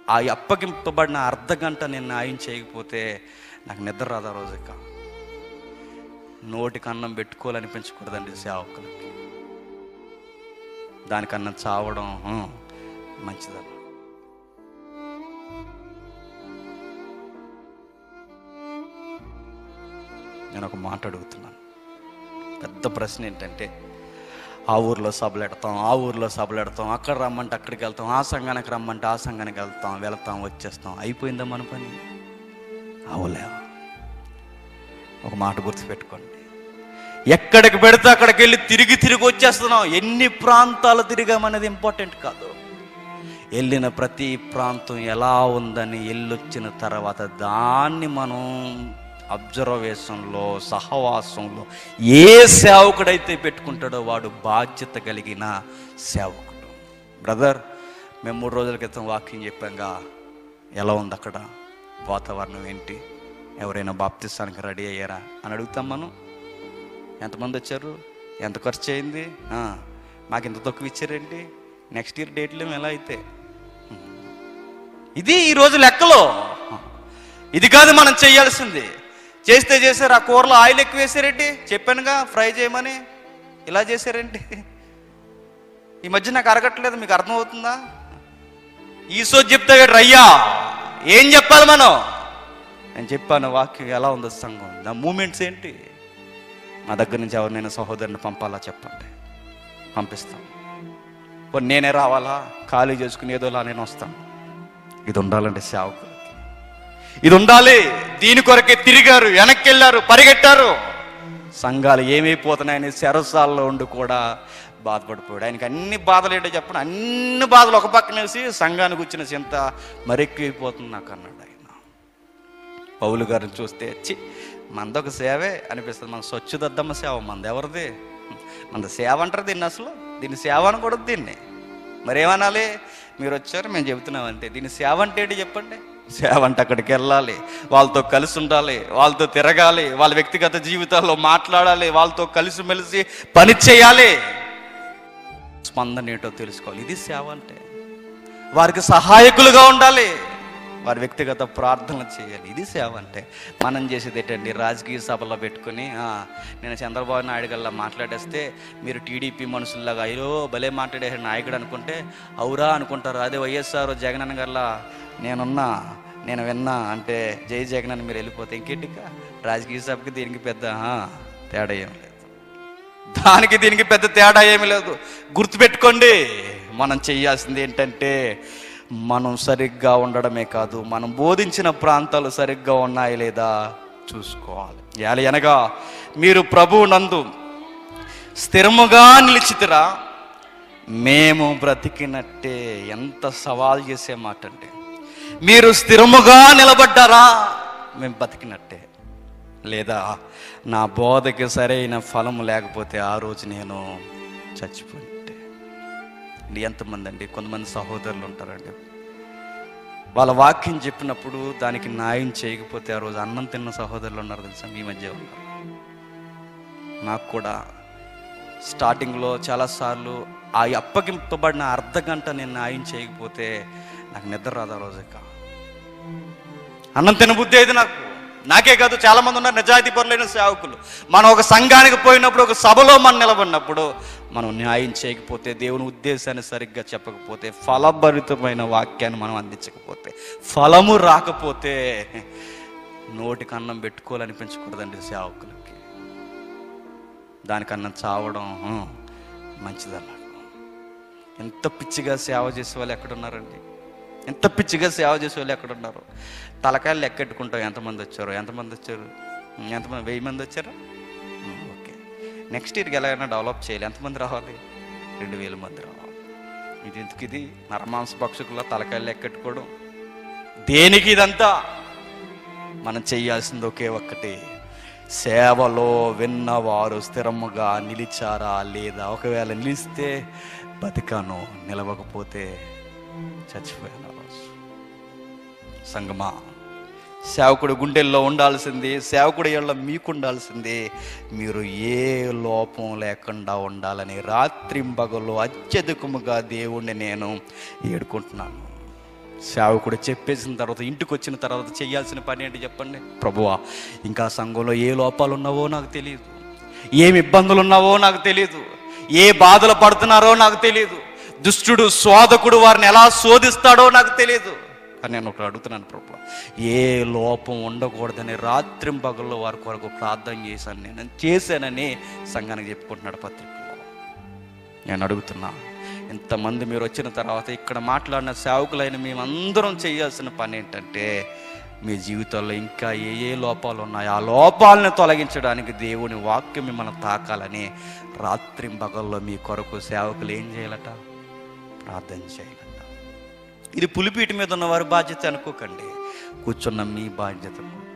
ఆ అప్పగింపబడిన అర్ధ గంట నేను న్యాయం చేయకపోతే నాకు నిద్ర రాదు ఆ రోజు ఇక నోటికి అన్నం పెట్టుకోవాలనిపించకూడదండి సేవకులకి దానికన్నా చావడం ఆ, మంచిదన్న నేను ఒక మాట అడుగుతున్నాను పెద్ద ప్రశ్న ఏంటంటే ఆ ఊర్లో సభలు పెడతాం ఆ ఊర్లో సభలు పెడతాం అక్కడ రమ్మంటే అక్కడికి వెళ్తాం ఆ సంఘానికి రమ్మంటే ఆ సంఘానికి వెళ్తాం వెళ్తాం వచ్చేస్తాం అయిపోయిందా మన పని అవలే ఒక మాట గుర్తుపెట్టుకోండి ఎక్కడికి పెడితే అక్కడికి వెళ్ళి తిరిగి తిరిగి వచ్చేస్తున్నాం ఎన్ని ప్రాంతాలు తిరిగామనేది ఇంపార్టెంట్ కాదు వెళ్ళిన ప్రతి ప్రాంతం ఎలా ఉందని వెళ్ళొచ్చిన తర్వాత దాన్ని మనం అబ్జర్వేషన్లో సహవాసంలో ఏ సేవకుడైతే పెట్టుకుంటాడో వాడు బాధ్యత కలిగిన సేవకుడు బ్రదర్ మేము మూడు రోజుల క్రితం వాకింగ్ చెప్పాంగా ఎలా ఉంది అక్కడ వాతావరణం ఏంటి ఎవరైనా బాప్తిస్తానికి రెడీ అయ్యారా అని అడుగుతాం మనం ఎంతమంది వచ్చారు ఎంత ఖర్చు అయింది ఆ, మాకు ఇంత తక్కువ ఇచ్చారేంటి నెక్స్ట్ ఇయర్ డేట్లు ఎలా అయితే ఇది ఈ రోజు లెక్కలో ఇది కాదు మనం చేయాల్సింది చేస్తే చేశారు ఆ కూరలో ఆయిల్ ఎక్కువ వేసారేంటి చెప్పానుగా ఫ్రై చేయమని ఇలా చేశారేంటి ఈ మధ్య నాకు అరగట్లేదు మీకు అర్థమవుతుందా ఈ సోది చెప్తే రయ్యా ఏం చెప్పాలి మనం నేను చెప్పాను వాక్యం ఎలా ఉందో సంఘం నా మూమెంట్స్ ఏంటి నా దగ్గర నుంచి ఎవరినైనా సహోదరుని పంపాలా చెప్పండి పంపిస్తాను పోనీ నేనే రావాలా ఖాళీ చేసుకుని ఏదోలా నేను వస్తాను ఇది ఉండాలంటే సేవకులకి ఇది ఉండాలి దీని కొరకే తిరిగారు వెనక్కి వెళ్ళారు పరిగెట్టారు సంఘాలు ఏమైపోతున్నాయని శరసాల్లో ఉండి కూడా బాధపడిపోయాడు ఆయనకి అన్ని బాధలు ఏంటో చెప్పండి అన్ని బాధలు ఒక పక్కన వేసి సంఘానికి వచ్చిన చింత మరెక్కువైపోతుంది నాకు అన్నాడు ఆయన పౌలు గారిని చూస్తే చి మనదొక సేవే అనిపిస్తుంది మన స్వచ్ఛదద్దమ్మ సేవ మనది ఎవరిది మన సేవ అంటారు దీన్ని అసలు దీన్ని సేవ అనకూడదు దీన్ని మరేమనాలి మీరు వచ్చారు మేము చెబుతున్నాం అంతే దీన్ని సేవ అంటే ఏంటి చెప్పండి సేవ అంటే అక్కడికి వెళ్ళాలి వాళ్ళతో కలిసి ఉండాలి వాళ్ళతో తిరగాలి వాళ్ళ వ్యక్తిగత జీవితాల్లో మాట్లాడాలి వాళ్ళతో కలిసిమెలిసి పని చేయాలి స్పందన ఏంటో తెలుసుకోవాలి ఇది సేవ అంటే వారికి సహాయకులుగా ఉండాలి వారి వ్యక్తిగత ప్రార్థనలు చేయాలి ఇది సేవ అంటే మనం చేసేది ఏంటండి రాజకీయ సభలో పెట్టుకుని "ఆ, నేను చంద్రబాబు నాయుడు గల్లా మాట్లాడేస్తే మీరు టీడీపీ మనుషుల్లాగా అయ్యో భలే మాట్లాడే నాయకుడు అనుకుంటే అవురా అనుకుంటారు అదే వైఎస్ఆర్ జగన్ అన్న గల్లా నేనున్నా నేను విన్నా అంటే జై జగన్ అని మీరు వెళ్ళిపోతే ఇంకేంటిక రాజకీయ సభకి దీనికి పెద్ద "ఆ, తేడా ఏం లేదు దానికి దీనికి పెద్ద తేడా ఏమీ లేదు గుర్తుపెట్టుకోండి మనం చేయాల్సింది ఏంటంటే మనం సరిగ్గా ఉండడమే కాదు మనం బోధించిన ప్రాంతాలు సరిగ్గా ఉన్నాయి లేదా చూసుకోవాలి ఎలా అనగా మీరు ప్రభువు నందు స్థిరముగా నిలిచితిరా మేము బ్రతికినట్టే ఎంత సవాల్ చేసే మాట అంటే మీరు స్థిరముగా నిలబడ్డారా మేము బతికినట్టే లేదా నా బోధకి సరైన ఫలం లేకపోతే ఆ రోజు నేను చచ్చిపోయింటే ఇది ఎంతమంది అండి కొంతమంది సహోదరులు ఉంటారండి వాళ్ళ వాక్యం చెప్పినప్పుడు దానికి న్యాయం చేయకపోతే ఆ రోజు అన్నం తిన్న సహోదరులు ఉన్నారు తెలుసా మీ మధ్య ఉన్నారు నాకు కూడా స్టార్టింగ్లో చాలాసార్లు ఆ అప్పగింపబడిన అర్ధ గంట నేను న్యాయం చేయకపోతే నాకు నిద్ర రాదు ఆ రోజు ఇక అన్నం తినబుద్ధి అయితే నాకు నాకే కాదు చాలా మంది ఉన్నారు నిజాయితీ పరులైన సేవకులు మనం ఒక సంఘానికి పోయినప్పుడు ఒక సభలో మనం నిలబడినప్పుడు మనం న్యాయం చేయకపోతే దేవుని ఉద్దేశాన్ని సరిగ్గా చెప్పకపోతే ఫలభరితమైన వాక్యాన్ని మనం అందించకపోతే ఫలము రాకపోతే నోటికి అన్నం పెట్టుకోవాలనిపించకూడదండి సేవకులకి దానికన్నా చావడం ఆ, మంచిదన్నాడు ఎంత పిచ్చిగా సేవ చేసే వాళ్ళు ఎక్కడున్నారండి ఎంత పిచ్చిగా సేవ చేసే వాళ్ళు ఎక్కడున్నారు తలకాయలు లెక్కెట్టుకుంటాం ఎంతమంది వచ్చారు ఎంతమంది వచ్చారు ఉమ్, ఎంతమంది వెయ్యి మంది వచ్చారు ఉమ్, ఓకే నెక్స్ట్ ఇయర్కి ఎలాగైనా డెవలప్ చేయాలి ఎంతమంది రావాలి రెండు వేల మంది రావాలి ఇది ఎందుకు ఇది నరమాంస పక్షుకుల తలకాయలు లెక్కెట్టుకోవడం దేనికి ఇదంతా మనం చేయాల్సింది ఒకే ఒక్కటి సేవలో విన్నవారు స్థిరముగా నిలిచారా లేదా ఒకవేళ నిలిస్తే బతికాను నిలవకపోతే చచ్చిపోయాను ఆ రోజు సంగమా సేవకుడు గుండెల్లో ఉండాల్సింది సేవకుడు ఏళ్ళ మీకు ఉండాల్సింది మీరు ఏ లోపం లేకుండా ఉండాలని రాత్రింబగలు అత్యధికముగా దేవుణ్ణి నేను ఏడుకుంటున్నాను సేవకుడు చెప్పేసిన తర్వాత ఇంటికి వచ్చిన తర్వాత చేయాల్సిన పని ఏంటి చెప్పండి ప్రభువా ఇంకా సంఘంలో ఏ లోపాలు ఉన్నావో నాకు తెలియదు ఏమి ఇబ్బందులు ఉన్నావో నాకు తెలియదు ఏ బాధలు పడుతున్నారో నాకు తెలియదు దుష్టుడు శోధకుడు వారిని ఎలా శోధిస్తాడో నాకు తెలియదు కానీ నేను ఒకటి అడుగుతున్నాను ప్రభు ఏ లోపం ఉండకూడదని రాత్రింపగల్లో వారి కొరకు ప్రార్థన చేశాను నేను చేశానని సంఘానికి చెప్పుకుంటున్నాడు పత్రికలో నేను అడుగుతున్నా ఇంతమంది మీరు వచ్చిన తర్వాత ఇక్కడ మాట్లాడిన సేవకులైన మేమందరం చేయాల్సిన పని ఏంటంటే మీ జీవితంలో ఇంకా ఏ ఏ లోపాలు ఉన్నాయో ఆ లోపాలను తొలగించడానికి దేవుని వాక్యం మిమ్మల్ని తాకాలని రాత్రి పగల్లో మీ కొరకు సేవకులు ఏం చేయాలట ప్రార్థన చేయాలట ఇది పులిపీటి మీద ఉన్న వారి బాధ్యత అనుకోకండి కూర్చున్న మీ బాధ్యత కూడా